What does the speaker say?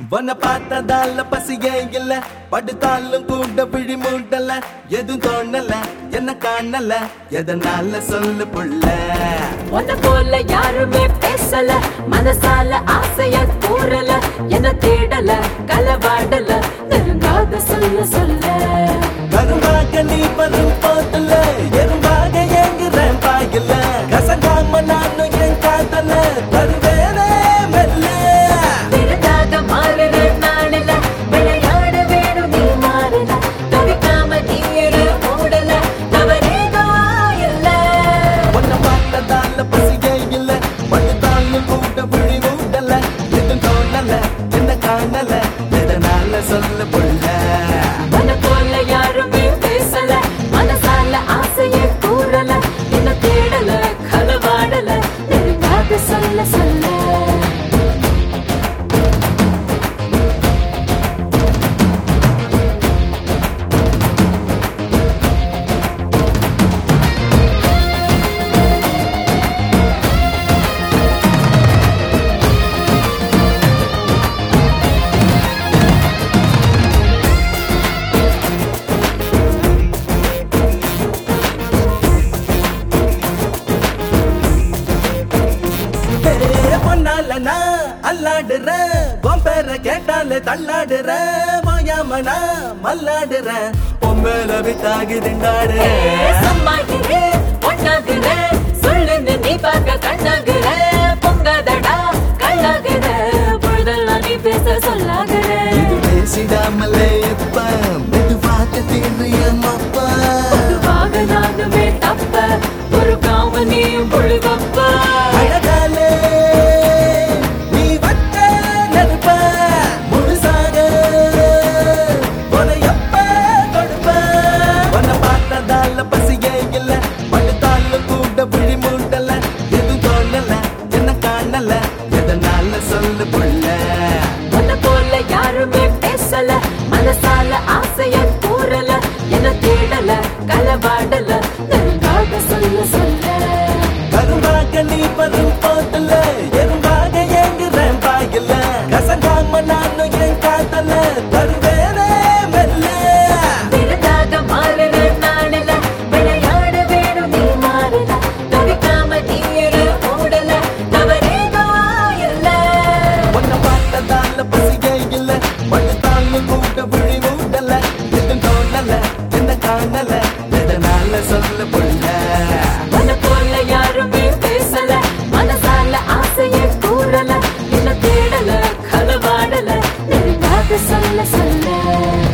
உன்னை பார்த்ததால பசியே இல்ல படுத்தாலும் கூட விழி மூடல எதுவும் தோணல என்ன காணல எதனால சொல்லு புள்ள உன்னை போல யாருமே பேசல மனசால ஆசைய கூறல என்ன தேடல களவாடல நெருங்காத சொல்ல சொல்ல கரும்பாக நீ வரும் போதுல எறும்பாக ஏங்குறேன் பாயில கசங்காம நானும் என் காதல தருவேனே மெல்ல விருதாக மாறுற நாளில விளையாட வேணும் நீ மாறல தவிக்காம நீ இரு மூடல தவறேதோ இல்ல உன்னை பார்த்ததால பசியே இல்ல படுத்தாலும் கூட விழி மூடல எதுவும் தோணல என்ன காணல எதனால சொல்லு புள்ள உன்னை போல யாருமே பேசல மனசால ஆசைய கூறல என்ன தேடல களவாடல நெருங்காத சொல்ல சொல்ல பொன்னால நான் அல்லாடுறேன் உன் பேரை கேட்டாலே தள்ளாடுறேன் மாயாமனா மல்லாடுறேன் உன் மேல வித்தாகி திண்டாடுறேன் சம்மாகிறே ஒன்னாகிறே சொல்லுன்னு நீ பார்க்க கண்ணாகிற பொங்காதடா கண்ணாகிற பொழுதெல்லாம் நீ பேச சொல்லாகிற இது பேசிடாமலே இப்ப மெதுவாக தீர்றியம்மாப்பா பொதுவாக நானுமே தப்ப ஒரு காம நீயும் பொழுதப்ப அழகாலே நீ வச்ச நெருப்ப முழுசாக உன்னை எப்ப கொடுப்ப உன்னை பார்த்ததால பசியே இல்ல படுத்தாலும் கூட விழி மூடல எதுவும் தோணல என்ன காணல எதனால சொல்லு புள்ள உன்னை போல யாருமே பேசல மனசால ஆசைய கூறல என்ன தேடல களவாடல நெருங்காத சொல்ல சொல்ல கரும்பாக நீ வரும் போதுல எறும்பாக ஏங்குறேன் பாயில கசங்காம நானும் என் காதல தருவேனே மெல்ல விருதாக மாறுற நாளில விளையாட வேணும் நீ மாறல தவிக்காம நீ இரு மூடல தவறேதோ இல்ல உன்னை பார்த்ததால பசியே இல்ல படுத்தாலும் கூட விழி மூடல எதுவும் தோணல என்ன காணல எதனால சொல்ல புள்ள உன்னை போல யாருமே பேசல மனசால ஆசைய கூறல என்ன தேடல களவாடல நெருங்காத சொல்ல சொல்ல